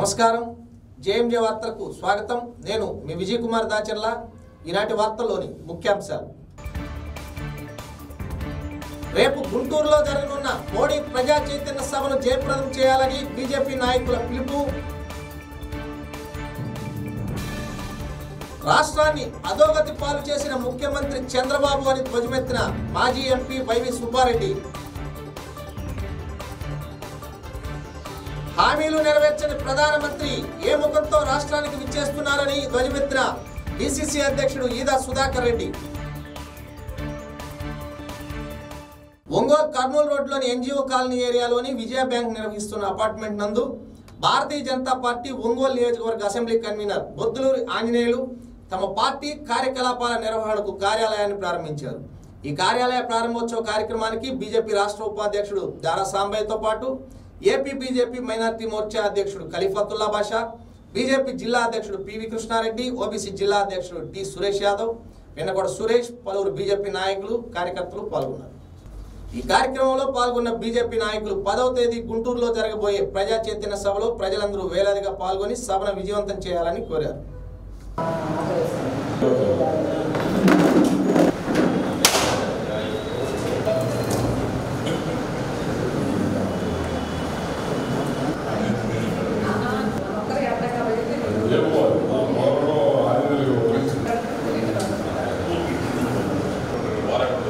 నమస్కారం జేఎంజే వార్తలకు స్వాగతం నేను మీ విజయ్ కుమార్ దాచర్ల ఈనాటి వార్తల్లోని ముఖ్యాంశాలు రేపు గుంటూరులో జరగనున్న మోడీ ప్రజా చైతన్య సభను జయప్రదం చేయాలని బీజేపీ నాయకుల పిలుపు రాష్ట్రాన్ని అధోగతి పాలు చేసిన ముఖ్యమంత్రి చంద్రబాబు అని ధ్వజమెత్తిన మాజీ ఎంపీ వైవి సుబ్బారెడ్డి హామీలు నెరవేర్చని ప్రధానమంత్రి ఏ ముఖంతో రాష్ట్రానికి విచ్చేస్తున్నారని ధ్వజమెత్తిన డిసిసి అధ్యక్షుడు ఈదా సుధాకర్ రెడ్డి ఒంగోలు కర్నూలు రోడ్లోని ఎన్జిఓ కాలనీ ఏరియాలోని విజయ బ్యాంక్ నిర్వహిస్తున్న అపార్ట్మెంట్ నందు భారతీయ జనతా పార్టీ ఒంగోలు నియోజకవర్గ అసెంబ్లీ కన్వీనర్ బొద్దులూరి ఆంజనేయులు తమ పార్టీ కార్యకలాపాల నిర్వహణకు కార్యాలయాన్ని ప్రారంభించారు ఈ కార్యాలయ ప్రారంభోత్సవ కార్యక్రమానికి బీజేపీ రాష్ట్ర ఉపాధ్యక్షుడు దారా సాంబయ్యతో పాటు ఏపీ బీజేపీ మైనార్టీ మోర్చా అధ్యక్షుడు ఖలీఫతుల్లా బాషా బీజేపీ జిల్లా అధ్యక్షుడు పివి కృష్ణారెడ్డి ఓబీసీ జిల్లా అధ్యక్షుడు టి సురేష్ యాదవ్ వెన్నకొండ సురేష్ పలువురు బీజేపీ నాయకులు కార్యకర్తలు పాల్గొన్నారు ఈ కార్యక్రమంలో పాల్గొన్న బీజేపీ నాయకులు పదవ తేదీ గుంటూరులో జరగబోయే ప్రజా చైతన్య సభలో ప్రజలందరూ వేలాదిగా పాల్గొని సభను విజయవంతం చేయాలని కోరారు ఏమో ఆ మొదట్లో ఆంజనేయులు వారానికి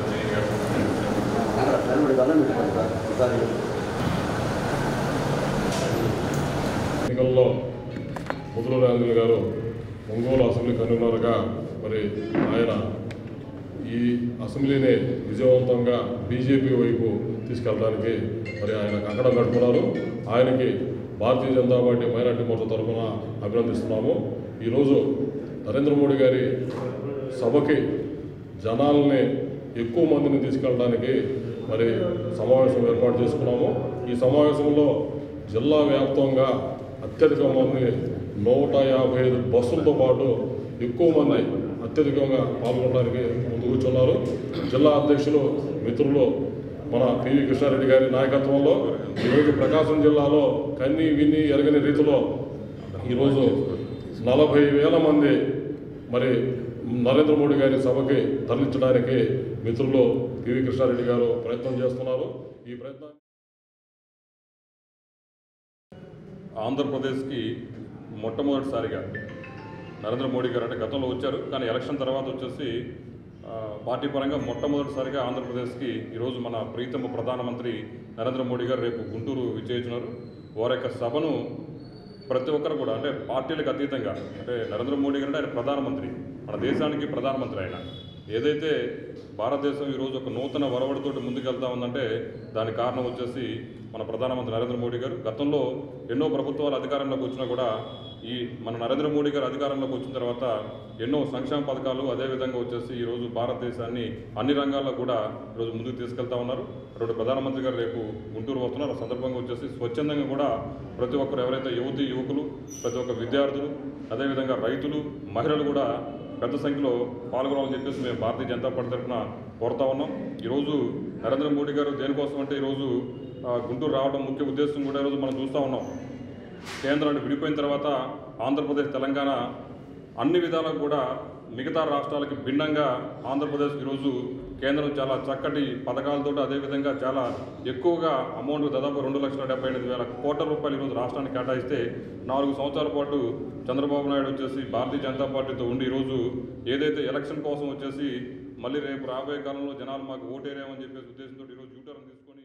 ఎన్నికల్లో ముద్దులూరు ఆంజనేయులు గారు ఒంగోలు అసెంబ్లీ కన్వీనర్గా మరి ఆయన ఈ అసెంబ్లీని విజయవంతంగా బీజేపీ వైపు తీసుకెళ్ళడానికి మరి ఆయన కంకణం కట్టుకున్నారు ఆయనకి భారతీయ జనతా పార్టీ మైనార్టీ మోర్చా తరఫున అభినందిస్తున్నాము ఈరోజు నరేంద్ర మోడీ గారి సభకి జనాల్ని ఎక్కువ మందిని తీసుకెళ్ళడానికి మరి సమావేశం ఏర్పాటు చేసుకున్నాము ఈ సమావేశంలో జిల్లా వ్యాప్తంగా అత్యధిక మంది నూట యాభై ఐదు బస్సులతో పాటు ఎక్కువ మంది అత్యధికంగా పాల్గొనడానికి ముందు కూర్చున్నారు జిల్లా అధ్యక్షులు మిత్రులు మన పివి కృష్ణారెడ్డి గారి నాయకత్వంలో ఈరోజు ప్రకాశం జిల్లాలో కన్ని విని ఎరగని రీతిలో ఈరోజు నలభై వేల మంది మరి నరేంద్ర మోడీ గారి సభకి తరలించడానికి మిత్రులు పివి కృష్ణారెడ్డి గారు ప్రయత్నం చేస్తున్నారు ఈ ప్రయత్నం ఆంధ్రప్రదేశ్కి మొట్టమొదటిసారిగా నరేంద్ర మోడీ గారు అంటే గతంలో వచ్చారు కానీ ఎలక్షన్ తర్వాత వచ్చేసి ఆ, పార్టీ పరంగా మొట్టమొదటిసారిగా ఆంధ్రప్రదేశ్కి ఈరోజు మన ప్రీతమ ప్రధానమంత్రి నరేంద్ర మోడీ గారు రేపు గుంటూరు విజయించినారు వారి యొక్క సభను ప్రతి ఒక్కరు కూడా అంటే పార్టీలకు అతీతంగా అంటే నరేంద్ర మోడీ గారు అంటే ఆయన ప్రధానమంత్రి మన దేశానికి ప్రధానమంత్రి ఆయన ఏదైతే భారతదేశం ఈరోజు ఒక నూతన వరవడితోటి ముందుకెళ్తా ఉందంటే దానికి కారణం వచ్చేసి మన ప్రధానమంత్రి నరేంద్ర మోడీ గారు గతంలో ఎన్నో ప్రభుత్వాలు అధికారంలోకి వచ్చినా కూడా ఈ మన నరేంద్ర మోడీ గారు అధికారంలోకి వచ్చిన తర్వాత ఎన్నో సంక్షేమ పథకాలు అదేవిధంగా వచ్చేసి ఈరోజు భారతదేశాన్ని అన్ని రంగాల్లో కూడా ఈరోజు ముందుకు తీసుకెళ్తా ఉన్నారు అటువంటి ప్రధానమంత్రి గారు రేపు గుంటూరు వస్తున్నారు ఆ సందర్భంగా వచ్చేసి స్వచ్ఛందంగా కూడా ప్రతి ఒక్కరు ఎవరైతే యువతి యువకులు ప్రతి ఒక్క విద్యార్థులు అదేవిధంగా రైతులు మహిళలు కూడా పెద్ద సంఖ్యలో పాల్గొనాలని చెప్పేసి మేము భారతీయ జనతా పార్టీ తరఫున కోరుతా ఉన్నాం ఈరోజు నరేంద్ర మోడీ గారు దేనికోసం అంటే ఈరోజు ఆ, గుంటూరు రావడం ముఖ్య ఉద్దేశం కూడా ఈరోజు మనం చూస్తూ ఉన్నాం కేంద్రాన్ని విడిపోయిన తర్వాత ఆంధ్రప్రదేశ్ తెలంగాణ అన్ని విధాలకు కూడా మిగతా రాష్ట్రాలకి భిన్నంగా ఆంధ్రప్రదేశ్ ఈరోజు కేంద్రం చాలా చక్కటి పథకాలతో అదేవిధంగా చాలా ఎక్కువగా అమౌంట్ దాదాపు రెండు లక్షల డెబ్బై ఎనిమిది వేల కోట్ల రూపాయలు ఈరోజు రాష్ట్రానికి కేటాయిస్తే నాలుగు సంవత్సరాల పాటు చంద్రబాబు నాయుడు వచ్చేసి భారతీయ జనతా పార్టీతో ఉండి ఈరోజు ఏదైతే ఎలక్షన్ కోసం వచ్చేసి మళ్ళీ రేపు రాబోయే కాలంలో జనాలు మాకు ఓటేరేమని చెప్పేసి ఉద్దేశంతో ఈరోజు యూటర్న్ తీసుకొని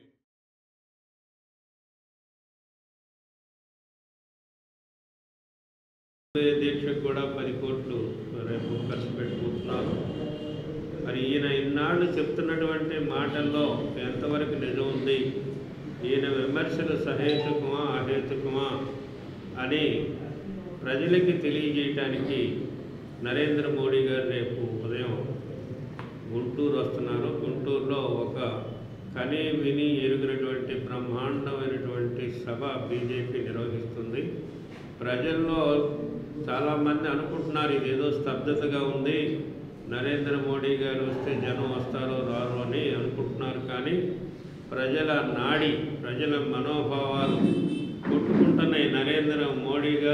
దీక్షకు కూడా పది కోట్లు రేపు ఖర్చు పెట్టుకుంటున్నారు మరి ఈయన ఇన్నాళ్ళు చెప్తున్నటువంటి మాటల్లో ఎంతవరకు నిజం ఉంది ఈయన విమర్శలు సహేతుకమా అహేతుకమా అని ప్రజలకి తెలియజేయటానికి నరేంద్ర మోడీ గారు రేపు ఉదయం గుంటూరు వస్తున్నారు గుంటూరులో ఒక కనే విని ఎరుగినటువంటి బ్రహ్మాండమైనటువంటి సభ బీజేపీ నిర్వహిస్తుంది ప్రజల్లో చాలామంది అనుకుంటున్నారు ఇదేదో స్తబ్దతగా ఉంది నరేంద్ర మోడీ గారు వస్తే జనం వస్తారో రారు అని అనుకుంటున్నారు కానీ ప్రజల నాడి ప్రజల మనోభావాలు కొట్టుకుంటున్నాయి నరేంద్ర మోడీ గారు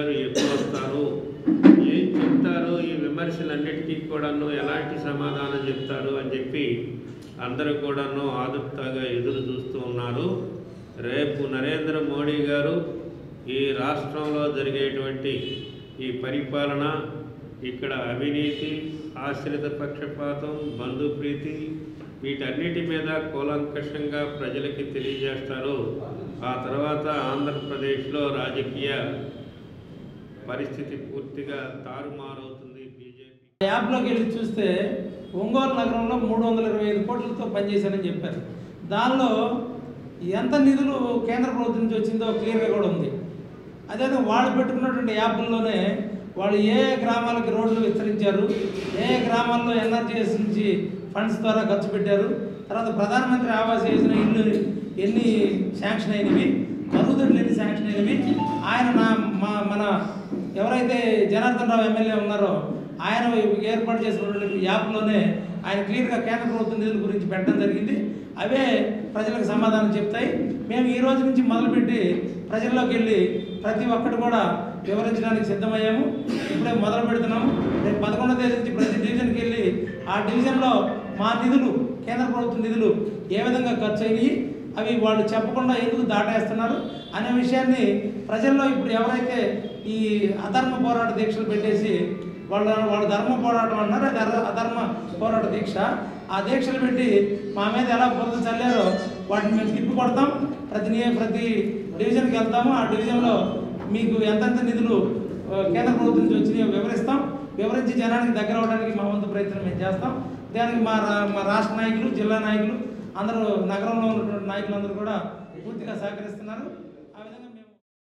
విమర్శలన్నిటికీ కూడాను ఎలాంటి సమాధానం చెప్తారు అని చెప్పి అందరూ కూడాను ఆదుర్తగా ఎదురు చూస్తూ ఉన్నారు రేపు నరేంద్ర మోడీ గారు ఈ రాష్ట్రంలో జరిగేటువంటి ఈ పరిపాలన ఇక్కడ అవినీతి ఆశ్రిత పక్షపాతం బంధుప్రీతి వీటన్నిటి మీద కూలంకషంగా ప్రజలకి తెలియజేస్తారు ఆ తర్వాత ఆంధ్రప్రదేశ్లో రాజకీయ పరిస్థితి పూర్తిగా తారుమారవుతుంది బీజేపీ యాప్లోకి వెళ్ళి చూస్తే ఒంగోలు నగరంలో మూడు వందల ఇరవై ఐదు కోట్లతో పనిచేశానని చెప్పారు దానిలో ఎంత నిధులు కేంద్ర ప్రభుత్వం నుంచి వచ్చిందో క్లియర్గా కూడా ఉంది అదే వాళ్ళు పెట్టుకున్నటువంటి యాప్ల్లోనే వాళ్ళు ఏ ఏ గ్రామాలకి రోడ్లు విస్తరించారు ఏ ఏ గ్రామాల్లో ఎన్ఆర్జీఎస్ నుంచి ఫండ్స్ ద్వారా ఖర్చు పెట్టారు తర్వాత ప్రధానమంత్రి ఆవాస్ యోజన ఇల్లు ఎన్ని శాంక్షన్ అయినవి మరుగుదొడ్లు ఎన్ని శాంక్షన్ అయినవి ఆయన నా మా మన ఎవరైతే జనార్దన్ రావు ఎమ్మెల్యే ఉన్నారో ఆయన ఏర్పాటు చేసినటువంటి యాప్లోనే ఆయన క్లియర్గా కేంద్ర ప్రభుత్వం నిధుల గురించి పెట్టడం జరిగింది అవే ప్రజలకు సమాధానం చెప్తాయి మేము ఈ రోజు నుంచి మొదలుపెట్టి ప్రజల్లోకి వెళ్ళి ప్రతి ఒక్కటి కూడా వివరించడానికి సిద్ధమయ్యాము ఇప్పుడే మొదలు పెడుతున్నాము రేపు పదకొండో తేదీ నుంచి ప్రతి డివిజన్కి వెళ్ళి ఆ డివిజన్లో మా నిధులు కేంద్ర ప్రభుత్వ నిధులు ఏ విధంగా ఖర్చు అయినాయి అవి వాళ్ళు చెప్పకుండా ఎందుకు దాటేస్తున్నారు అనే విషయాన్ని ప్రజల్లో ఇప్పుడు ఎవరైతే ఈ అధర్మ పోరాట దీక్షలు పెట్టేసి వాళ్ళ వాళ్ళ ధర్మ పోరాటం అన్నారు అది అధ- అధర్మ పోరాట దీక్ష ఆ దీక్షలు పెట్టి మా మీద ఎలా బురద చల్లారో వాటిని మేము తిప్పి కొడతాం ప్రతి నియ- ప్రతి డివిజన్కి వెళ్తాము ఆ డివిజన్లో మీకు ఎంతెంత నిధులు ఆ, కేంద్ర ప్రభుత్వం నుంచి వచ్చినాయో వివరిస్తాం వివరించి జనానికి దగ్గర అవడానికి మా వంతు ప్రయత్నం మేము చేస్తాం దానికి మా రా- మా రాష్ట్ర నాయకులు జిల్లా నాయకులు అందరూ నగరంలో ఉన్నటువంటి నాయకులందరూ కూడా పూర్తిగా సహకరిస్తున్నారు ఆ విధంగా మేము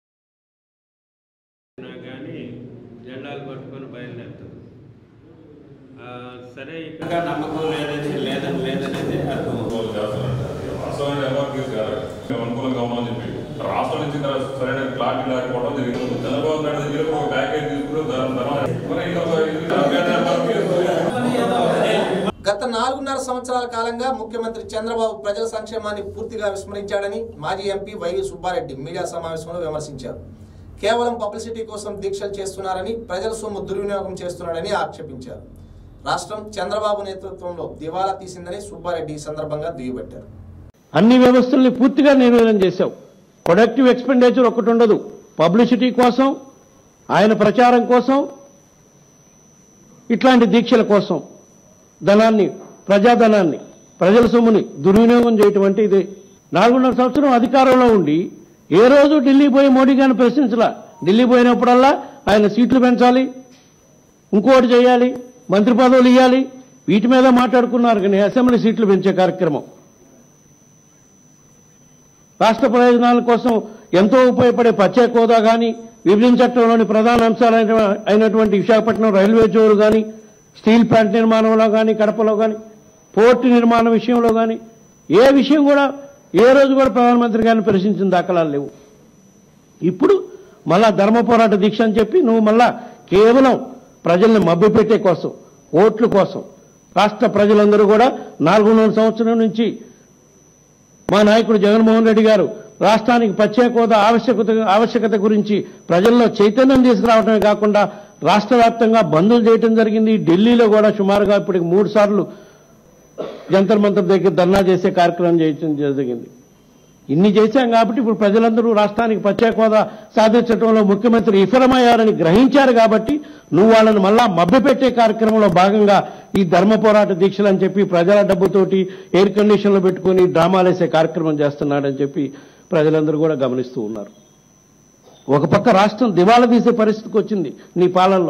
అయినా కానీ జెండాలు పట్టుకొని బయలుదేరుతారు ఆ, సరే ఇక్కడ నమ్మకం లేదని లేదని లేదనేది అర్థం కొనుగోలు చేస్తారంట. వాస్తవానికి ఎవరికి కాదు. మేము అనుకూలంగా ఉన్నామని చెప్పి రాష్ట్రం నుంచి ఇంకా సరైన క్లారిటీ లేకపోవడం జరిగింది చంద్రబాబు నాయుడు దగ్గర ఒక ప్యాకేజ్ తీసుకుని దాని తర్వాత మరి ఇంకా ఒక ఇది కాంగ్రెస్ ఎంఆర్పీ గత నాలుగున్నర సంవత్సరాల కాలంగా ముఖ్యమంత్రి చంద్రబాబు ప్రజల సంక్షేమాన్ని పూర్తిగా విస్మరించాడని మాజీ ఎంపీ వైవి సుబ్బారెడ్డి మీడియా సమావేశంలో విమర్శించారు కేవలం పబ్లిసిటీ కోసం దీక్షలు చేస్తున్నారని ప్రజల సొమ్ము దుర్వినియోగం చేస్తున్నాడని ఆక్షేపించారు రాష్ట్రం చంద్రబాబు నేతృత్వంలో దివాలా తీసిందని సుబ్బారెడ్డి ఈ సందర్భంగా దుయ్యబట్టారు అన్ని వ్యవస్థల్ని పూర్తిగా నిర్వీర్యం చేశావు ప్రొడక్టివ్ ఎక్స్పెండిచర్ ఒకటి ఉండదు పబ్లిసిటీ కోసం ఆయన ప్రచారం కోసం ఇట్లాంటి దీక్షల కోసం ధనాన్ని ప్రజాధనాన్ని ప్రజల సొమ్ముని దుర్వినియోగం చేయటం అంటే ఇది నాలుగున్నర సంవత్సరం అధికారంలో ఉండి ఏ రోజు ఢిల్లీ పోయి మోడీ గారిని ప్రశ్నించలా ఢిల్లీ పోయినప్పుడల్లా ఆయన సీట్లు పెంచాలి ఇంకోటి చేయాలి మంత్రి పదవులు ఇవ్వాలి వీటి మీద మాట్లాడుకున్నారు కానీ అసెంబ్లీ సీట్లు పెంచే కార్యక్రమం రాష్ట్ర ప్రయోజనాల కోసం ఎంతో ఉపయోగపడే ప్రత్యేక హోదా కానీ విభజన చట్టంలోని ప్రధాన అంశాలైన అయినటువంటి విశాఖపట్నం రైల్వే జోరు కానీ స్టీల్ ప్లాంట్ నిర్మాణంలో కానీ కడపలో కానీ పోర్టు నిర్మాణ విషయంలో కానీ ఏ విషయం కూడా ఏ రోజు కూడా ప్రధానమంత్రి గారిని ప్రశ్నించిన దాఖలాలు లేవు ఇప్పుడు మళ్ళా ధర్మ పోరాట దీక్ష అని చెప్పి నువ్వు మళ్ళా కేవలం ప్రజల్ని మభ్యపెట్టే కోసం ఓట్ల కోసం రాష్ట్ర ప్రజలందరూ కూడా నాలుగున్నర సంవత్సరం నుంచి మా నాయకుడు జగన్మోహన్ రెడ్డి గారు రాష్ట్రానికి ప్రత్యేక హోదా ఆవశ్యకత ఆవశ్యకత గురించి ప్రజల్లో చైతన్యం తీసుకురావడమే కాకుండా రాష్ట్ర వ్యాప్తంగా బంధులు చేయడం జరిగింది ఢిల్లీలో కూడా సుమారుగా ఇప్పటికి మూడు సార్లు జంతర్ మంతర్ దగ్గర ధర్నా చేసే కార్యక్రమం చేయడం జరిగింది ఇన్ని చేశాం కాబట్టి ఇప్పుడు ప్రజలందరూ రాష్ట్రానికి ప్రత్యేక హోదా సాధించడంలో ముఖ్యమంత్రి విఫలమయ్యారని గ్రహించారు కాబట్టి నువ్వు వాళ్ళని మళ్ళా మభ్యపెట్టే కార్యక్రమంలో భాగంగా ఈ ధర్మ పోరాట దీక్షలు అని చెప్పి ప్రజల డబ్బుతోటి ఎయిర్ కండిషన్లో పెట్టుకుని డ్రామాలేసే కార్యక్రమం చేస్తున్నాడని చెప్పి ప్రజలందరూ కూడా గమనిస్తూ ఉన్నారు ఒక పక్క రాష్ట్రం దివాలా తీసే పరిస్థితికి వచ్చింది నీ పాలనలో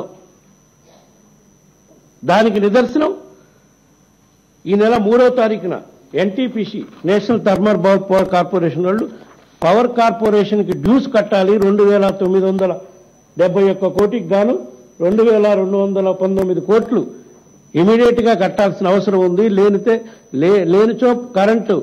దానికి నిదర్శనం ఈ నెల మూడో తారీఖున NTPC national thermal power corporation వాళ్ళు పవర్ కార్పొరేషన్కి డ్యూస్ కట్టాలి రెండు వేల తొమ్మిది వందల డెబ్బై ఒక్క కోటికి గాను రెండు వేల రెండు వందల పంతొమ్మిది కోట్లు ఇమీడియట్ గా కట్టాల్సిన అవసరం ఉంది లేనితే లే లేనిచో కరెంటు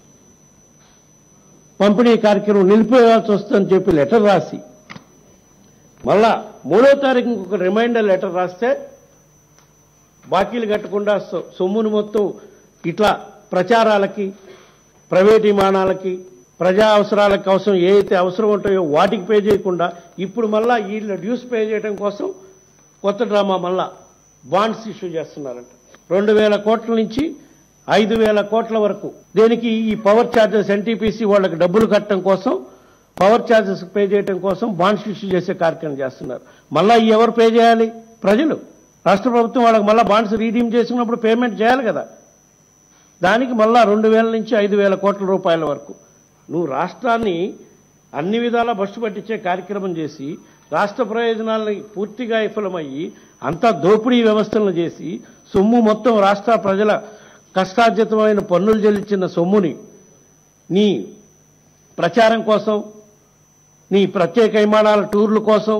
పంపిణీ కార్యక్రమం నిలిపివేయాల్సి వస్తుందని చెప్పి లెటర్ రాసి మళ్ళా మూడో తారీఖు ఒక రిమైండర్ లెటర్ రాస్తే బాకీలు కట్టకుండా సొ- సొమ్మును మొత్తం ఇట్లా ప్రచారాలకి ప్రైవేట్ విమానాలకి ప్రజా అవసరాలకు అవసరం ఏ అయితే అవసరం ఉంటాయో వాటికి పే చేయకుండా ఇప్పుడు మళ్ళా వీళ్ళ డ్యూస్ పే చేయడం కోసం కొత్త డ్రామా మళ్ళా బాండ్స్ ఇష్యూ చేస్తున్నారంట రెండు వేల కోట్ల నుంచి ఐదు వేల కోట్ల వరకు దేనికి ఈ పవర్ ఛార్జెస్ ఎన్టీపీసీ వాళ్ళకి డబ్బులు కట్టడం కోసం పవర్ ఛార్జెస్ పే చేయడం కోసం బాండ్స్ ఇష్యూ చేసే కార్యక్రమం చేస్తున్నారు మళ్ళా ఈ ఎవరు పే చేయాలి ప్రజలు రాష్ట్ర ప్రభుత్వం వాళ్ళకి మళ్ళీ బాండ్స్ రీడీమ్ చేసుకున్నప్పుడు పేమెంట్ చేయాలి కదా దానికి మళ్ళా రెండు వేల నుంచి ఐదు వేల కోట్ల రూపాయల వరకు నువ్వు రాష్ట్రాన్ని అన్ని విధాలా బస్సు పట్టించే కార్యక్రమం చేసి రాష్ట్ర ప్రయోజనాలని పూర్తిగా విఫలమయ్యి అంతా దోపిడీ వ్యవస్థలను చేసి సొమ్ము మొత్తం రాష్ట్ర ప్రజల కష్టార్జితమైన పన్నులు చెల్లించిన సొమ్ముని నీ ప్రచారం కోసం నీ ప్రత్యేక విమానాల టూర్ల కోసం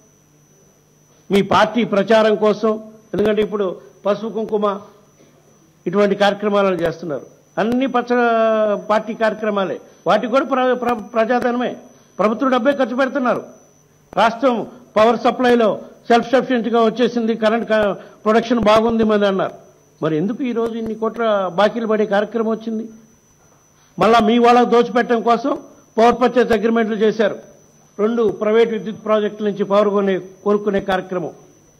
మీ పార్టీ ప్రచారం కోసం ఎందుకంటే ఇప్పుడు పసుపు కుంకుమ ఇటువంటి కార్యక్రమాలను చేస్తున్నారు అన్ని పచ్చ పార్టీ కార్యక్రమాలే వాటికి కూడా ప్ర ప్ర- ప్రజాధనమే ప్రభుత్వం డబ్బే ఖర్చు పెడుతున్నారు రాష్ట్రం పవర్ సప్లైలో సెల్ఫ్ సఫిషియెంట్గా వచ్చేసింది కరెంట్ క- ప్రొడక్షన్ బాగుంది మరి అన్నారు మరి ఎందుకు ఈరోజు ఇన్ని కోట్ల బాకీలు పడే కార్యక్రమం వచ్చింది మళ్ళా మీ వాళ్ళకు దోచిపెట్టడం కోసం పవర్ పర్చేస్ అగ్రిమెంట్లు చేశారు రెండు ప్రైవేట్ విద్యుత్ ప్రాజెక్టుల నుంచి పవర్ కొనే కొనుక్కునే కార్యక్రమం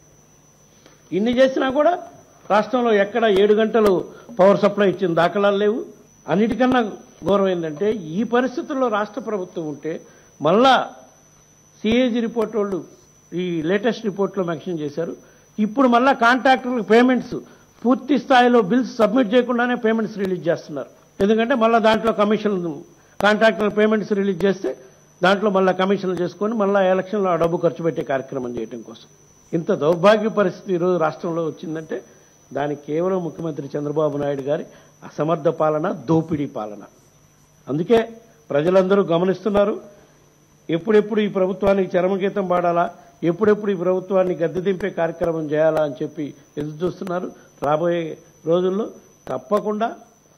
ఇన్ని చేసినా కూడా రాష్ట్రంలో ఎక్కడ ఏడు గంటలు పవర్ సప్లై ఇచ్చిన దాఖలాలు లేవు అన్నిటికన్నా గౌరవం ఏంటంటే ఈ పరిస్థితుల్లో రాష్ట్ర ప్రభుత్వం ఉంటే మళ్ళా సిఏజీ రిపోర్ట్ వాళ్ళు ఈ లేటెస్ట్ రిపోర్ట్లో మెన్షన్ చేశారు ఇప్పుడు మళ్ళా కాంట్రాక్టర్లకు పేమెంట్స్ పూర్తి స్థాయిలో బిల్స్ సబ్మిట్ చేయకుండానే పేమెంట్స్ రిలీజ్ చేస్తున్నారు ఎందుకంటే మళ్ళీ దాంట్లో కమిషన్ కాంట్రాక్టర్ పేమెంట్స్ రిలీజ్ చేస్తే దాంట్లో మళ్ళీ కమిషన్లు చేసుకొని మళ్ళీ ఎలక్షన్లో ఆ డబ్బు ఖర్చు పెట్టే కార్యక్రమం చేయడం కోసం ఇంత దౌర్భాగ్య పరిస్థితి ఈరోజు రాష్ట్రంలో వచ్చిందంటే దానికి కేవలం ముఖ్యమంత్రి చంద్రబాబు నాయుడు గారి అసమర్థ పాలన దోపిడీ పాలన అందుకే ప్రజలందరూ గమనిస్తున్నారు ఎప్పుడెప్పుడు ఈ ప్రభుత్వానికి చరమగీతం పాడాలా ఎప్పుడెప్పుడు ఈ ప్రభుత్వాన్ని గద్దె దింపే కార్యక్రమం చేయాలా అని చెప్పి ఎదురు చూస్తున్నారు రాబోయే రోజుల్లో తప్పకుండా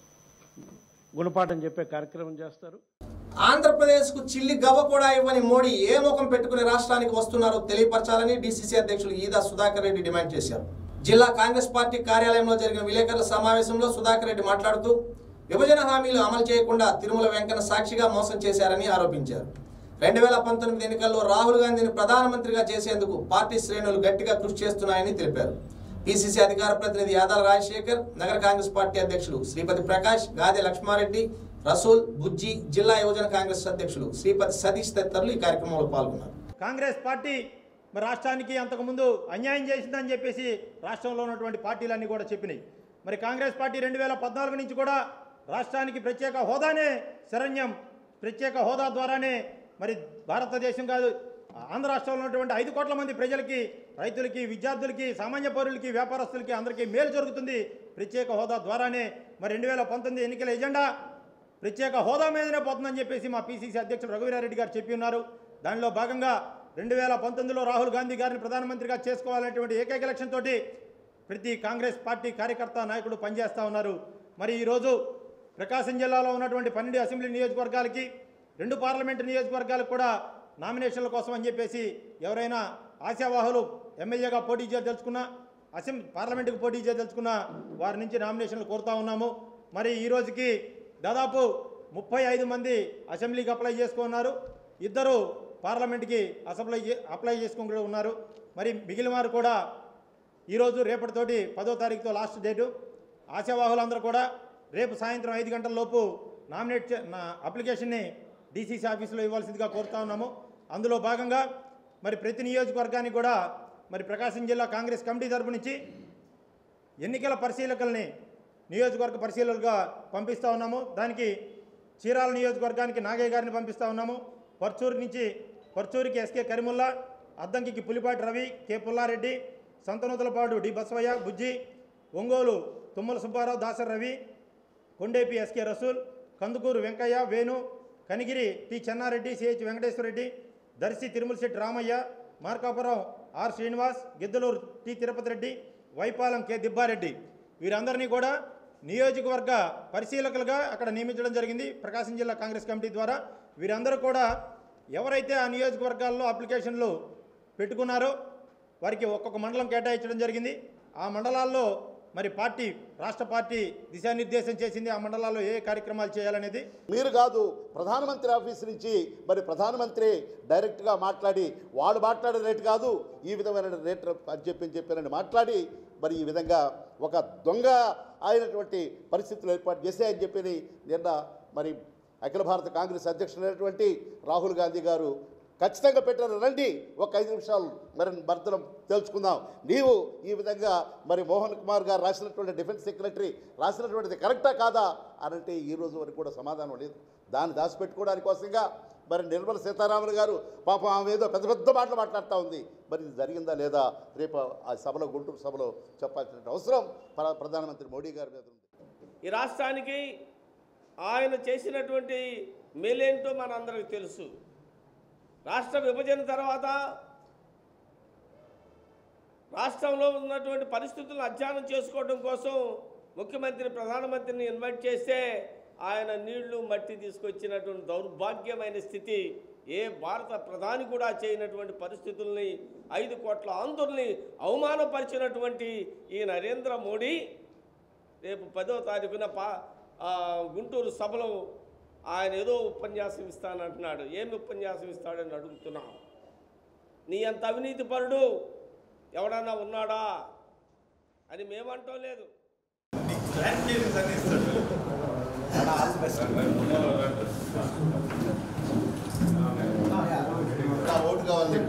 గుణపాఠం చెప్పే కార్యక్రమం చేస్తారు ఆంధ్రప్రదేశ్ కు చిల్లి గవ్వ కూడా ఇవ్వని మోడీ ఏ ముఖం పెట్టుకుని రాష్ట్రానికి వస్తున్నారో తెలియపరచాలని డీసీసీ అధ్యక్షులు ఈదా సుధాకర్ రెడ్డి డిమాండ్ చేశారు జిల్లా కాంగ్రెస్ పార్టీ కార్యాలయంలో జరిగిన విలేకరుల సమావేశంలో సుధాకర్ రెడ్డి మాట్లాడుతూ విభజన హామీలు అమలు చేయకుండా తిరుమల వెంకన్న సాక్షిగా మోసం చేశారని ఆరోపించారు రెండు వేల పంతొమ్మిది ఎన్నికల్లో రాహుల్ గాంధీని ప్రధానమంత్రిగా చేసేందుకు పార్టీ శ్రేణులు గట్టిగా కృషి చేస్తున్నాయని తెలిపారు పిసిసి అధికార ప్రతినిధి యాదాల రాజశేఖర్ నగర కాంగ్రెస్ పార్టీ అధ్యక్షులు శ్రీపతి ప్రకాష్ గాదె లక్ష్మారెడ్డి రసూల్ బుజ్జి జిల్లా యువజన కాంగ్రెస్ అధ్యక్షులు శ్రీపతి సతీష్ తదితరులు ఈ కార్యక్రమంలో పాల్గొన్నారు కాంగ్రెస్ పార్టీ మరి రాష్ట్రానికి అంతకుముందు అన్యాయం చేసిందని చెప్పేసి రాష్ట్రంలో ఉన్నటువంటి పార్టీలన్నీ కూడా చెప్పినాయి మరి కాంగ్రెస్ పార్టీ రెండు వేల పద్నాలుగు నుంచి కూడా రాష్ట్రానికి ప్రత్యేక హోదానే శరణ్యం ప్రత్యేక హోదా ద్వారానే మరి భారతదేశం కాదు ఆంధ్ర రాష్ట్రంలో ఉన్నటువంటి ఐదు కోట్ల మంది ప్రజలకి రైతులకి విద్యార్థులకి సామాన్య పౌరులకి వ్యాపారస్తులకి అందరికీ మేలు జరుగుతుంది ప్రత్యేక హోదా ద్వారానే మరి రెండు వేల పంతొమ్మిది ఎన్నికల ఎజెండా ప్రత్యేక హోదా మీదనే పోతుందని చెప్పేసి మా పీసీసీ అధ్యక్షుడు రఘువీరారెడ్డి గారు చెప్పి ఉన్నారు దానిలో భాగంగా రెండు వేల పంతొమ్మిదిలో రాహుల్ గాంధీ గారిని ప్రధానమంత్రిగా చేసుకోవాలనేటువంటి ఏకైక లక్ష్యం తోటి ప్రతి కాంగ్రెస్ పార్టీ కార్యకర్త నాయకుడు పనిచేస్తూ ఉన్నారు మరి ఈరోజు ప్రకాశం జిల్లాలో ఉన్నటువంటి పన్నెండు అసెంబ్లీ నియోజకవర్గాలకి రెండు పార్లమెంటు నియోజకవర్గాలకు కూడా నామినేషన్ల కోసం అని చెప్పేసి ఎవరైనా ఆశావాహులు ఎమ్మెల్యేగా పోటీ చేయదలుచుకున్నా అసెంబ్లీ పార్లమెంటుకు పోటీ చేయదలుచుకున్నా వారి నుంచి నామినేషన్లు కోరుతా ఉన్నాము మరి ఈ రోజుకి దాదాపు ముప్పై ఐదు మంది అసెంబ్లీకి అప్లై చేసుకున్నారు ఇద్దరు పార్లమెంట్కి అసెంబ్లీ అప్లై చేసుకుని ఉన్నారు మరి మిగిలిన వారు కూడా ఈరోజు రేపటితోటి పదో తారీఖుతో లాస్ట్ డేటు ఆశావాహులందరూ కూడా రేపు సాయంత్రం ఐదు గంటల లోపు నామినేట్ చే- నా అప్లికేషన్ని డీసీసీ ఆఫీసులో ఇవ్వాల్సిందిగా కోరుతా ఉన్నాము అందులో భాగంగా మరి ప్రతి నియోజకవర్గానికి కూడా మరి ప్రకాశం జిల్లా కాంగ్రెస్ కమిటీ తరపు నుంచి ఎన్నికల పరిశీలకుల్ని నియోజకవర్గ పరిశీలకులుగా పంపిస్తూ ఉన్నాము దానికి చీరాల నియోజకవర్గానికి నాగయ్య గారిని పంపిస్తూ ఉన్నాము పర్చూరు నుంచి పర్చూరికి SK Karimulla Addanki Pulipati Ravi K Pullareddy Santhanuthalapadu D Basavaiah Bujji Ongole Tummala Subbarao Dasar Ravi Kondepi SK Rasool Kandukur Venkaiah Venu Kanigiri T Chennareddy CH Venkateswarareddy Darsi Tirumalasetty Ramaiah Markapuram R Srinivas Giddalur T Tirupati Reddy Y Palem K Dibbareddy వీరందరినీ కూడా నియోజకవర్గ పరిశీలకులుగా అక్కడ నియమించడం జరిగింది ప్రకాశం జిల్లా కాంగ్రెస్ కమిటీ ద్వారా వీరందరూ కూడా ఎవరైతే ఆ నియోజకవర్గాల్లో అప్లికేషన్లు పెట్టుకున్నారో వారికి ఒక్కొక్క మండలం కేటాయించడం జరిగింది ఆ మండలాల్లో మరి పార్టీ రాష్ట్ర పార్టీ దిశానిర్దేశం చేసింది ఆ మండలాల్లో ఏ కార్యక్రమాలు చేయాలనేది మీరు కాదు ప్రధానమంత్రి ఆఫీస్ నుంచి మరి ప్రధానమంత్రి డైరెక్ట్గా మాట్లాడి వాడు మాట్లాడే రేటు కాదు ఈ విధమైన రేట్ అని చెప్పి చెప్పారని మాట్లాడి మరి ఈ విధంగా ఒక దొంగ అయినటువంటి పరిస్థితులు ఏర్పాటు చేశాయని చెప్పి నిన్న మరి అఖిల భారత కాంగ్రెస్ అధ్యక్షుడైనటువంటి రాహుల్ గాంధీ గారు ఖచ్చితంగా పెట్టారు రండి ఒక ఐదు నిమిషాలు మరి భర్తనం తెలుసుకుందాం నీవు ఈ విధంగా మరి మోహన్ కుమార్ గారు రాసినటువంటి డిఫెన్స్ సెక్రటరీ రాసినటువంటిది కరెక్టా కాదా అనంటే ఈ రోజు వరకు కూడా సమాధానం లేదు దాన్ని దాచిపెట్టుకోవడానికి కోసంగా మరి నిర్మల సీతారామన్ గారు పాపం ఆమె ఏదో పెద్ద పెద్ద మాటలు మాట్లాడుతూ ఉంది మరి ఇది జరిగిందా లేదా రేపు ఆ సభలో గుంటూరు సభలో చెప్పాల్సిన అవసరం ప్ర- ప్రధానమంత్రి మోడీ గారి మీద ఉంది ఈ రాష్ట్రానికి ఆయన చేసినటువంటి మేలేంటో మనందరికి తెలుసు రాష్ట్ర విభజన తర్వాత రాష్ట్రంలో ఉన్నటువంటి పరిస్థితులను అధ్యయనం చేసుకోవడం కోసం ముఖ్యమంత్రి ప్రధానమంత్రిని ఇన్వైట్ చేస్తే ఆయన నీళ్లు మట్టి తీసుకొచ్చినటువంటి దౌర్భాగ్యమైన స్థితి ఏ భారత ప్రధాని కూడా చేయనటువంటి పరిస్థితుల్ని ఐదు కోట్ల ఆంధ్రుల్ని అవమానపరిచినటువంటి ఈ నరేంద్ర మోడీ రేపు పదో తారీఖున పా ఆ, గుంటూరు సభలో ఆయన ఏదో ఉపన్యాసం ఇస్తానంటున్నాడు ఏమి ఉపన్యాసం ఇస్తాడని అడుగుతున్నాం నీ అంత అవినీతి పరుడు ఎవడన్నా ఉన్నాడా అని మేమంటాం లేదు ఓటు కావాలి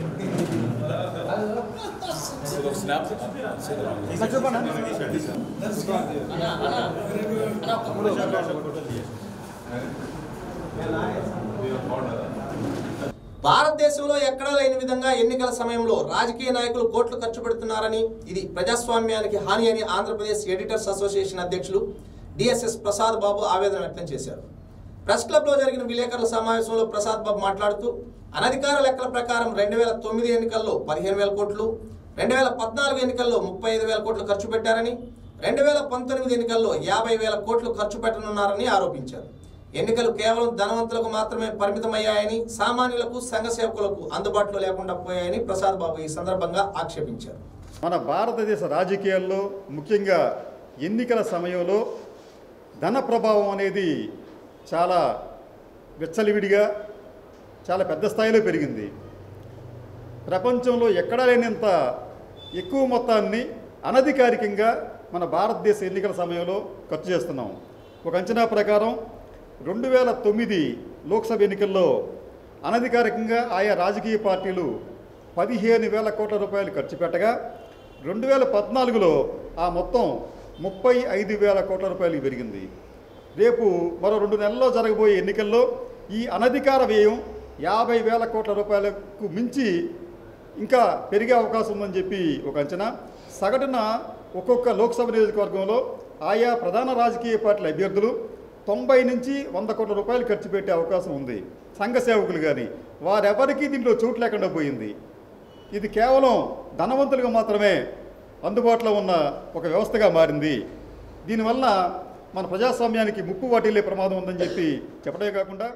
భారతదేశంలో ఎక్కడా లేని విధంగా ఎన్నికల సమయంలో రాజకీయ నాయకులు కోట్లు ఖర్చు పెడుతున్నారని ఇది ప్రజాస్వామ్యానికి హాని అని ఆంధ్రప్రదేశ్ ఎడిటర్స్ అసోసియేషన్ అధ్యక్షులు డిఎస్ఎస్ ప్రసాద్ బాబు ఆవేదన వ్యక్తం చేశారు ప్రెస్ క్లబ్లో జరిగిన విలేకరుల సమావేశంలో ప్రసాద్ బాబు మాట్లాడుతూ అనధికార లెక్కల ప్రకారం రెండు వేల తొమ్మిది ఎన్నికల్లో పదిహేను వేల కోట్లు రెండు వేల పద్నాలుగు ఎన్నికల్లో ముప్పై ఐదు వేల కోట్లు ఖర్చు పెట్టారని రెండు వేల పంతొమ్మిది ఎన్నికల్లో యాభై వేల కోట్లు ఖర్చు పెట్టనున్నారని ఆరోపించారు ఎన్నికలు కేవలం ధనవంతులకు మాత్రమే పరిమితమయ్యాయని సామాన్యులకు సంఘ సేవకులకు అందుబాటులో లేకుండా పోయాయని ప్రసాద్ బాబు ఈ సందర్భంగా ఆక్షేపించారు మన భారతదేశ రాజకీయాల్లో ముఖ్యంగా ఎన్నికల సమయంలో ధన ప్రభావం అనేది చాలా విచ్చలివిడిగా చాలా పెద్ద స్థాయిలో పెరిగింది ప్రపంచంలో ఎక్కడా లేనంత ఎక్కువ మొత్తాన్ని అనధికారికంగా మన భారతదేశ ఎన్నికల సమయంలో ఖర్చు చేస్తున్నాం ఒక అంచనా ప్రకారం రెండు వేల తొమ్మిది లోక్సభ ఎన్నికల్లో అనధికారికంగా ఆయా రాజకీయ పార్టీలు పదిహేను వేల కోట్ల రూపాయలు ఖర్చు పెట్టగా రెండు వేల పద్నాలుగులో ఆ మొత్తం ముప్పై ఐదు వేల కోట్ల రూపాయలు పెరిగింది రేపు మరో రెండు నెలల్లో జరగబోయే ఎన్నికల్లో ఈ అనధికార వ్యయం యాభై వేల కోట్ల రూపాయలకు మించి ఇంకా పెరిగే అవకాశం ఉందని చెప్పి ఒక అంచనా సగటున ఒక్కొక్క లోక్సభ నియోజకవర్గంలో ఆయా ప్రధాన రాజకీయ పార్టీల అభ్యర్థులు తొంభై నుంచి వంద కోట్ల రూపాయలు ఖర్చు పెట్టే అవకాశం ఉంది సంఘ సేవకులు కానీ వారెవరికీ దీంట్లో చోటు లేకుండా పోయింది ఇది కేవలం ధనవంతులకు మాత్రమే అందుబాటులో ఉన్న ఒక వ్యవస్థగా మారింది దీనివల్ల మన ప్రజాస్వామ్యానికి ముప్పు వాటిల్లే ప్రమాదం ఉందని చెప్పి చెప్పడమే కాకుండా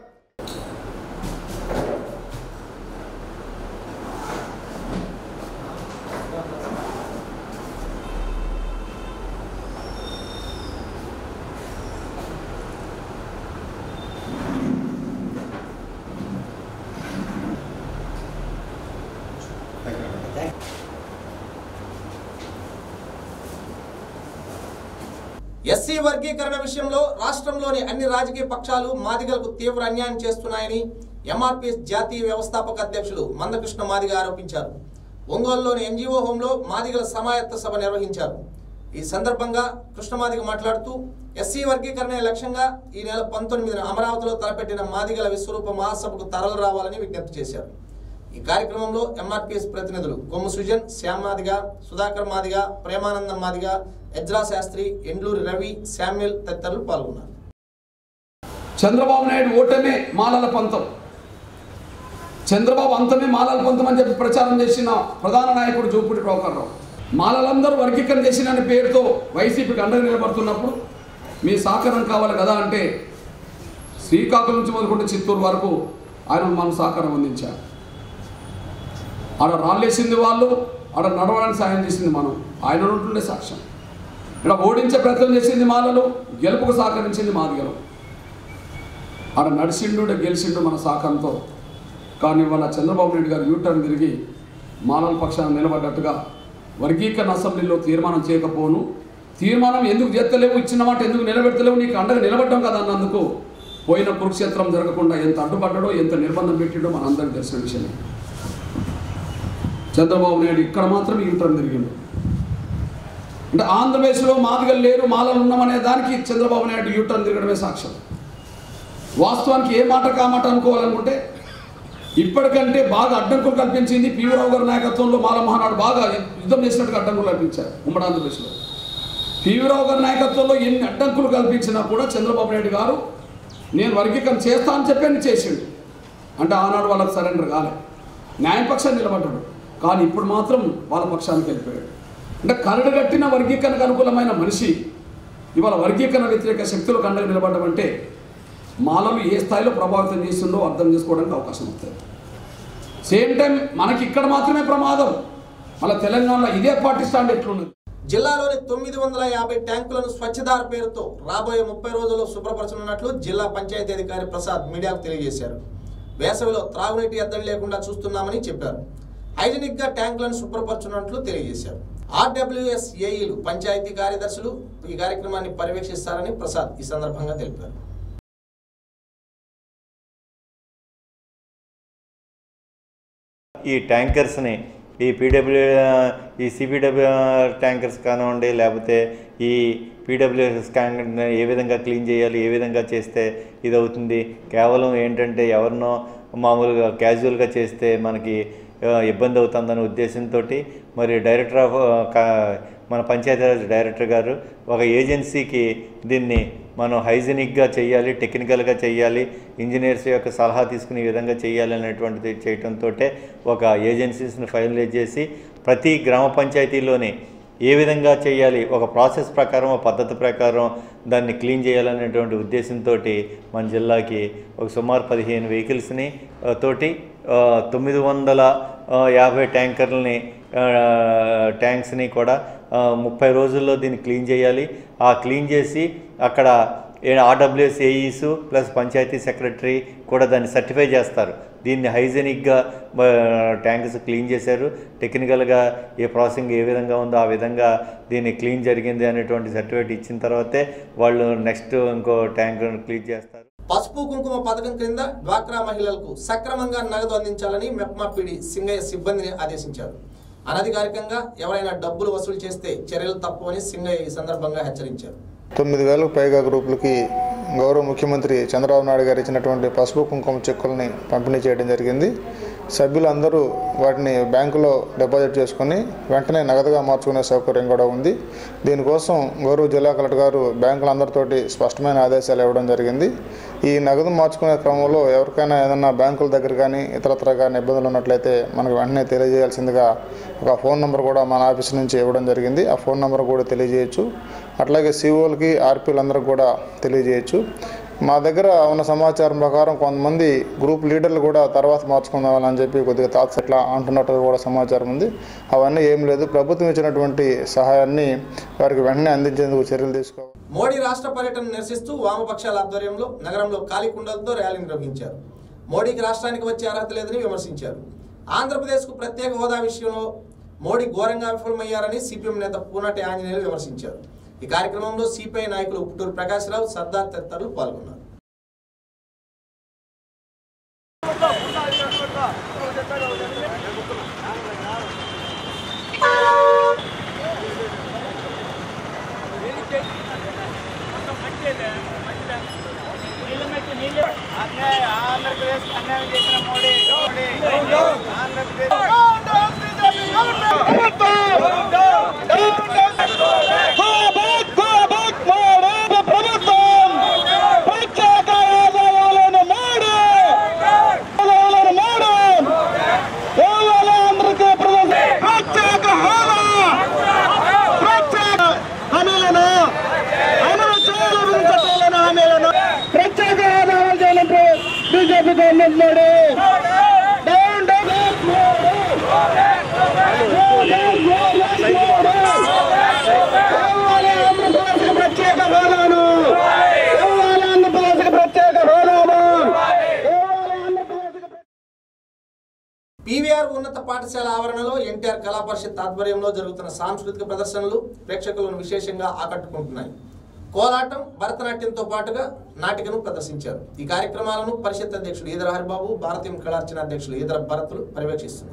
ఎస్సీ వర్గీకరణ విషయంలో రాష్ట్రంలోని అన్ని రాజకీయ పక్షాలు మాదిగలకు తీవ్ర అన్యాయం చేస్తున్నాయని ఎంఆర్పీఎస్ జాతీయ వ్యవస్థాపక అధ్యక్షులు మందకృష్ణ మాదిగ ఆరోపించారు ఒంగోలులోని ఎన్జీఓ హోంలో మాదిగల సమాయత్త సభ నిర్వహించారు ఈ సందర్భంగా కృష్ణమాదిగ మాట్లాడుతూ ఎస్సీ వర్గీకరణ లక్ష్యంగా ఈ నెల పంతొమ్మిదిన అమరావతిలో తలపెట్టిన మాదిగల విశ్వరూప మహాసభకు తరలి రావాలని విజ్ఞప్తి చేశారు ఈ కార్యక్రమంలో ఎంఆర్పిఎస్ ప్రతినిధులు కొమ్ము సుజన్ శ్యామ్ మాదిగ సుధాకర్ మాదిగ ప్రేమానందం మాదిగ ఎజ్రా శాస్త్రి ఎండ్లూరి రవి శామ్యుల్ తదితరులు పాల్గొన్నారు చంద్రబాబు నాయుడు ఓటమే మాలల పంతం చంద్రబాబు అంతమే మాలల పంతం అని చెప్పి ప్రచారం చేసిన ప్రధాన నాయకుడు జూపుడి రావు మాలలందరూ వర్గీకరణ చేసిన పేరుతో వైసీపీకి అండగా నిలబడుతున్నప్పుడు మీ సహకారం కావాలి కదా అంటే శ్రీకాకుళం నుంచి మొదలుకుంటే చిత్తూరు వరకు ఆయన మనం సహకారం అందించారు ఆడ రాళ్ళేసింది వాళ్ళు ఆడ నడవడానికి సాయం చేసింది మనం ఆయన ఉంటుండే సాక్ష్యం ఇక్కడ ఓడించే ప్రయత్నం చేసింది మాలలు గెలుపుకు సహకరించింది మాదిగలు ఆడ నడిచిండు ఈడ గెలిచిండు మన సహకారంతో కానీ వాళ్ళ చంద్రబాబు నాయుడు గారు యూటర్న్ తిరిగి మానవ పక్షాన నిలబడ్డట్టుగా వర్గీకరణ అసెంబ్లీలో తీర్మానం చేయకపోను తీర్మానం ఎందుకు చేస్తలేవు ఇచ్చిన మాట ఎందుకు నిలబెడతలేవు నీకు అండగా నిలబడ్డాం కదా అన్నందుకు పోయిన కురుక్షేత్రం జరగకుండా ఎంత అడ్డుపడ్డాడో ఎంత నిర్బంధం పెట్టాడో మనందరికీ తెలిసిన విషయమే చంద్రబాబు నాయుడు ఇక్కడ మాత్రం యూటర్న్ తిరిగిండు అంటే ఆంధ్రప్రదేశ్లో మాదిగలు లేరు మాలలు ఉన్నామనే దానికి చంద్రబాబు నాయుడు యూటర్న్ తిరగడమే సాక్ష్యం వాస్తవానికి ఏ మాట కామాట అనుకోవాలనుకుంటే ఇప్పటికంటే బాగా అడ్డంకులు కల్పించింది పీవీరావు గారి నాయకత్వంలో మాల మహానాడు బాగా యుద్ధం చేసినట్టుగా అడ్డంకులు కల్పించారు ఉమ్మడి ఆంధ్రప్రదేశ్లో పీవీరావు గారి నాయకత్వంలో ఎన్ని అడ్డంకులు కల్పించినా కూడా చంద్రబాబు నాయుడు గారు నేను వర్గీకరణ చేస్తా అని చెప్పి చేసిండు అంటే ఆనాడు వాళ్ళకి సరెండర్ కాలే న్యాయపక్షాన్ని నిలబడ్డాడు కానీ ఇప్పుడు మాత్రం వాళ్ళ పక్షానికి వెళ్ళిపోయాడు అంటే కరడు కట్టిన వర్గీకరణకు అనుకూలమైన మనిషి ఇవాళ వర్గీకరణ వ్యతిరేక శక్తులకు అండగా నిలబడడం అంటే మాలలు ఏ స్థాయిలో ప్రభావితం చేస్తుందో అర్థం చేసుకోవడానికి అవకాశం వస్తుంది సేమ్ టైం మనకి ఇక్కడ మాత్రమే ప్రమాదం మళ్ళీ తెలంగాణలో ఇదే పార్టీ స్టాండ్ ఎట్లున్నది జిల్లాలోని తొమ్మిది వందల యాభై ట్యాంకులను స్వచ్ఛదార్ పేరుతో రాబోయే ముప్పై రోజుల్లో శుభ్రపరచనున్నట్లు జిల్లా పంచాయతీ అధికారి ప్రసాద్ మీడియాకు తెలియజేశారు వేసవిలో త్రాగునీటి ఎద్దడి లేకుండా చూస్తున్నామని చెప్పారు హైజెనిక్ గా ట్యాంకులను శుభ్రపరచున్నట్లు తెలియజేశారు ఆర్డబ్ల్యూఎస్ ఏఈలు పంచాయతీ కార్యదర్శులు ఈ కార్యక్రమాన్ని పర్యవేక్షిస్తారని ప్రసాద్ ఈ సందర్భంగా తెలిపారు ఈ ట్యాంకర్స్ని ఈ పీడబ్ల్యూ ఈ సిపిడబ్ల్యూ ట్యాంకర్స్ కానివ్వండి లేకపోతే ఈ పీడబ్ల్యూఎస్ ట్యాంకర్ని ఏ విధంగా క్లీన్ చేయాలి ఏ విధంగా చేస్తే ఇది అవుతుంది కేవలం ఏంటంటే ఎవరినో మామూలుగా క్యాజువల్గా చేస్తే మనకి ఆ, ఇబ్బంది అవుతుందనే ఉద్దేశంతో మరి డైరెక్టర్ ఆఫ్ ఆ, కా- మన పంచాయతీరాజ్ డైరెక్టర్ గారు ఒక ఏజెన్సీకి దీన్ని మనం హైజీనిక్గా చేయాలి టెక్నికల్గా చేయాలి ఇంజనీర్స్ యొక్క సలహా తీసుకునే విధంగా చేయాలి అనేటువంటిది చేయడంతో ఒక ఏజెన్సీస్ని ఫైనలైజ్ చేసి ప్రతి గ్రామ పంచాయతీలోని ఏ విధంగా చేయాలి ఒక ప్రాసెస్ ప్రకారం ఒక పద్ధతి ప్రకారం దాన్ని క్లీన్ చేయాలనేటువంటి ఉద్దేశంతో మన జిల్లాకి ఒక సుమారు పదిహేను వెహికల్స్ని ఆ, తోటి ఆ, తొమ్మిది వందల ఆ, యాభై ట్యాంకర్లని ఆ, ట్యాంక్స్ని కూడా ఆ, ముప్పై రోజుల్లో దీన్ని క్లీన్ చేయాలి ఆ క్లీన్ చేసి అక్కడ RWS AEs plus panchayat secretary కూడా దాన్ని సర్టిఫై చేస్తారు దీన్ని హైజెనిక్గా ట్యాంక్స్ క్లీన్ చేశారు టెక్నికల్గా ఏ ప్రాసెసింగ్ ఏ విధంగా ఉందో ఆ విధంగా దీన్ని క్లీన్ జరిగింది అనేటువంటి సర్టిఫికేట్ ఇచ్చిన తర్వాతే వాళ్ళు నెక్స్ట్ ఇంకో ట్యాంక్ క్లీన్ చేస్తారు పసుపు కుంకుమ పథకం క్రింద డ్వాక్రా మహిళలకు సక్రమంగా నగదు అందించాలని మెప్మా పీడి సింగయ్య సిబ్బందిని ఆదేశించారు అనధికారికంగా ఎవరైనా డబ్బులు వసూలు చేస్తే చర్యలు తప్పవని సింగయ్య ఈ సందర్భంగా హెచ్చరించారు తొమ్మిది వేలకు పైగా గ్రూపులకి గౌరవ ముఖ్యమంత్రి చంద్రబాబు నాయుడు గారు ఇచ్చినటువంటి పసుపు కుంకుమ చెక్కుల్ని పంపిణీ చేయడం జరిగింది సభ్యులందరూ వాటిని బ్యాంకులో డిపాజిట్ చేసుకుని వెంటనే నగదుగా మార్చుకునే సౌకర్యం కూడా ఉంది దీనికోసం గౌరవ జిల్లా కలెక్టర్ గారు బ్యాంకులందరితోటి స్పష్టమైన ఆదేశాలు ఇవ్వడం జరిగింది ఈ నగదు మార్చుకునే క్రమంలో ఎవరికైనా ఏదైనా బ్యాంకుల దగ్గర కానీ ఇతరత్ర కానీ ఇబ్బందులు ఉన్నట్లయితే మనకు వెంటనే తెలియజేయాల్సిందిగా ఒక ఫోన్ నెంబర్ కూడా మన ఆఫీస్ నుంచి ఇవ్వడం జరిగింది ఆ ఫోన్ నెంబర్ కూడా తెలియజేయచ్చు అట్లాగే సిఓలకి ఆర్పీలందరికీ కూడా తెలియజేయచ్చు మా దగ్గర ఉన్న సమాచారం ప్రకారం కొంతమంది గ్రూప్ లీడర్లు కూడా తర్వాత మార్చుకుందామని అని చెప్పి కొద్దిగా థాట్స్ ఎట్లా అంటున్నట్టు కూడా సమాచారం ఉంది అవన్నీ ఏం లేదు ప్రభుత్వం ఇచ్చినటువంటి సహాయాన్ని వారికి వెంటనే అందించేందుకు చర్యలు తీసుకోవాలి మోడీ రాష్ట్ర పర్యటన నిరసిస్తూ వామపక్షాల ఆధ్వర్యంలో నగరంలో ఖాళీ కుండలతో ర్యాలీ నిర్వహించారు మోడీకి రాష్ట్రానికి వచ్చే అర్హత లేదని విమర్శించారు ఆంధ్రప్రదేశ్కు ప్రత్యేక హోదా విషయంలో మోడీ ఘోరంగా విఫలమయ్యారని సిపిఎం నేత పూనటి ఆంజనేయులు విమర్శించారు ఈ కార్యక్రమంలో సిపిఐ నాయకులు పుట్టూరు ప్రకాశ్రావు సర్దార్ తదితరులు పాల్గొన్నారు ఆంధ్రప్రదేశ్ అన్యాయం చేసిన మోడీ ఆంధ్రప్రదేశ్ పీవీఆర్ ఉన్నత పాఠశాల ఆవరణలో ఎన్టీఆర్ కళా పరిషత్ ఆధ్వర్యంలో జరుగుతున్న సాంస్కృతిక ప్రదర్శనలు ప్రేక్షకులను విశేషంగా ఆకట్టుకుంటున్నాయి కోలాటం భరతనాట్యంతో పాటుగా నాటికను ప్రదర్శించారు ఈ కార్యక్రమాలను పరిషత్ అధ్యక్షుడు ఈదర హరిబాబు భారతీయ కళార్చన అధ్యక్షులు ఈదర భరతులు పర్యవేక్షిస్తున్నారు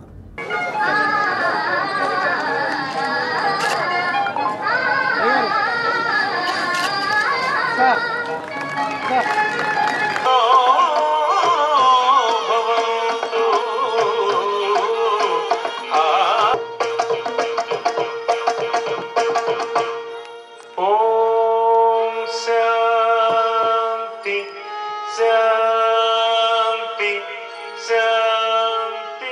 ఓం శాంతి శాంతి శాంతి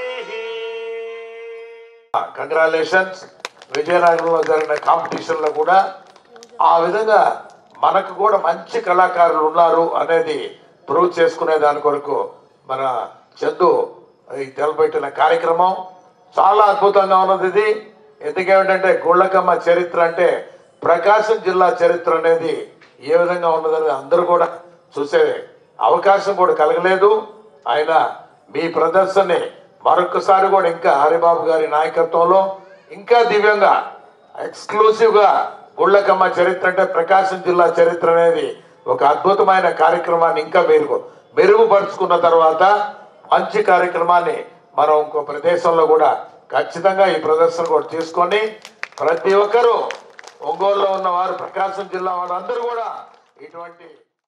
కంగ్రాచులేషన్స్ విజయనగరంలో జరిగిన కాంపిటీషన్లో కూడా ఆ విధంగా మనకు కూడా మంచి కళాకారులు ఉన్నారు అనేది ప్రూవ్ చేసుకునే దాని కొరకు మన చందు ఈ తెలపెట్టిన కార్యక్రమం చాలా అద్భుతంగా ఉన్నది ఇది ఎందుకేమిటంటే గుళ్ళకమ్మ చరిత్ర అంటే ప్రకాశం జిల్లా చరిత్ర అనేది ఏ విధంగా ఉన్నదని అందరూ కూడా చూసే అవకాశం కూడా కలగలేదు ఆయన మీ ప్రదర్శనని మరొకసారి కూడా ఇంకా హరిబాబు గారి నాయకత్వంలో ఇంకా దివ్యంగా ఎక్స్క్లూసివ్ గా గుళ్ళకమ్మ చరిత్ర అంటే ప్రకాశం జిల్లా చరిత్ర అనేది ఒక అద్భుతమైన కార్యక్రమాన్ని ఇంకా మెరుగు మెరుగుపరుచుకున్న తర్వాత మంచి కార్యక్రమాన్ని మనం ఇంకో ప్రదేశంలో కూడా ఖచ్చితంగా ఈ ప్రదర్శన కూడా తీసుకొని ప్రతి ఒక్కరూ ఒంగోలులో ఉన్న వారు ప్రకాశం జిల్లా వాళ్ళందరూ కూడా ఇటువంటి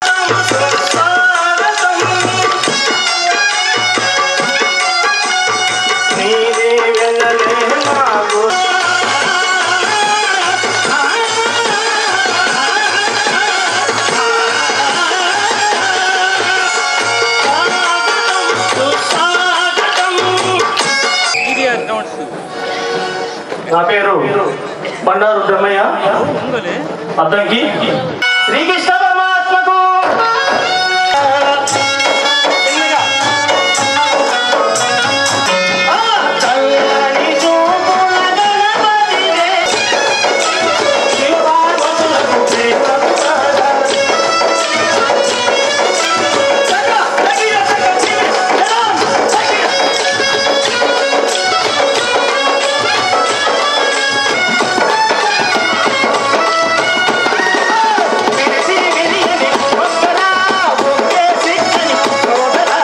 నీవే వెళ్ళలే నాకు నా పేరు బండారు బ్రహ్మయ్య అద్దంకి శ్రీకృష్ణ పరమాత్మకు చల్లని చూపుల గణపతివే, శివపార్వతులకు ప్రియప్రసాద. చక్క, తగిన, చక్క, చిన్న, జనం, తగిన. విరిసి విరియని ఒక్కలా, ఒకే సిక్కని సోదరా.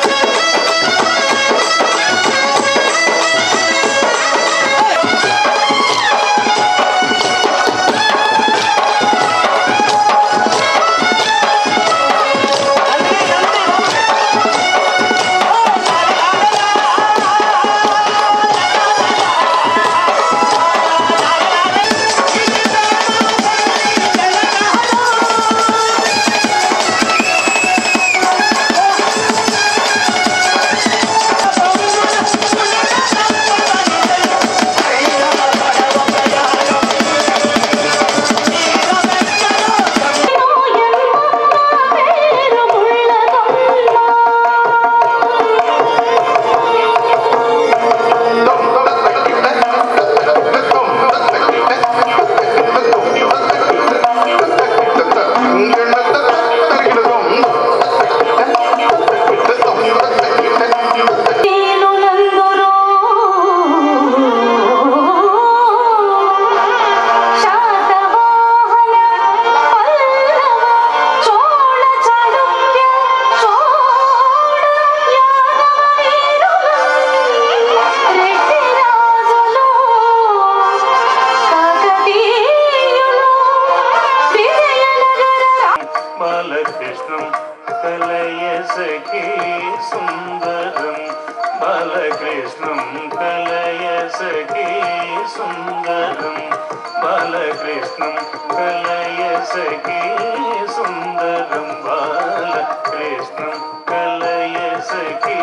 బాలకృష్ణం కలయ సఖీ సుందరం బాలకృష్ణం కలయ సఖీ సుందరం బాలకృష్ణం కలయ సఖీ సుందరం బాలకృష్ణం కలయ సఖీ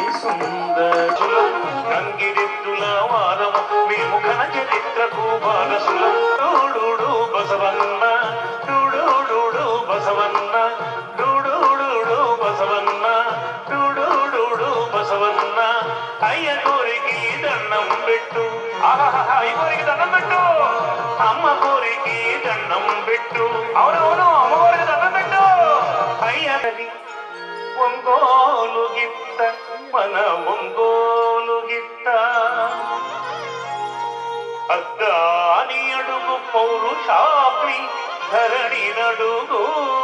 సుందరం గంగిరెద్దుల వారము మీ ముఖన చరిత్రకు బాలసులం డూడు బసవన్న డూడు బసవన్న డూడు బసవన్న డూడు బసవన్న అయ్య కోరికి దండం పెట్టు ఆహాహా, అయ్య కోరికి దండం పెట్టు అమ్మ కోరికి దండం పెట్టు అవునవును అమ్మ కోరికి దండం పెట్టు అయ్యది ఒంగోలు గిత్త మన ఒంగోలు గిత్త ధరణి నడుగు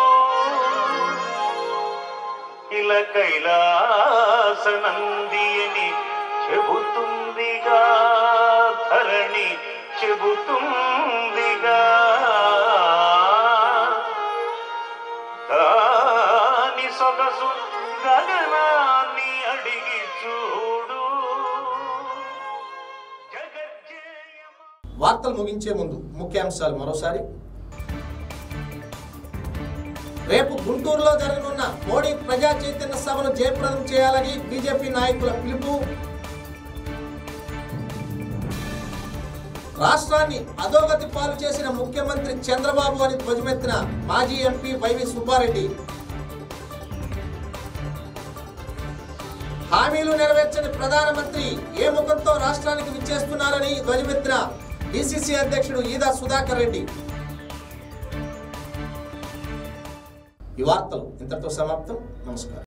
ఇలా కైలాసనంది అని చెబుతుందిగా ధరణి చెబుతుందిగా దాని సొగసు గగనాన్ని అడిగి చూడు వార్తలు ముగించే ముందు ముఖ్యాంశాలు మరోసారి రేపు గుంటూరులో జరగనున్న మోడీ ప్రజా చైతన్య సభను జయప్రదం చేయాలని బీజేపీ నాయకుల పిలుపు రాష్ట్రాన్ని అధోగతి పాలు చేసిన ముఖ్యమంత్రి చంద్రబాబు అని ధ్వజమెత్తిన మాజీ ఎంపీ వైవి సుబ్బారెడ్డి హామీలు నెరవేర్చని ప్రధానమంత్రి ఏ ముఖంతో రాష్ట్రానికి విచ్చేస్తున్నారని ధ్వజమెత్తిన డిసిసి అధ్యక్షుడు ఈదా సుధాకర్ రెడ్డి ఈ వార్తలు ఇంతటితో సమాప్తం నమస్కారం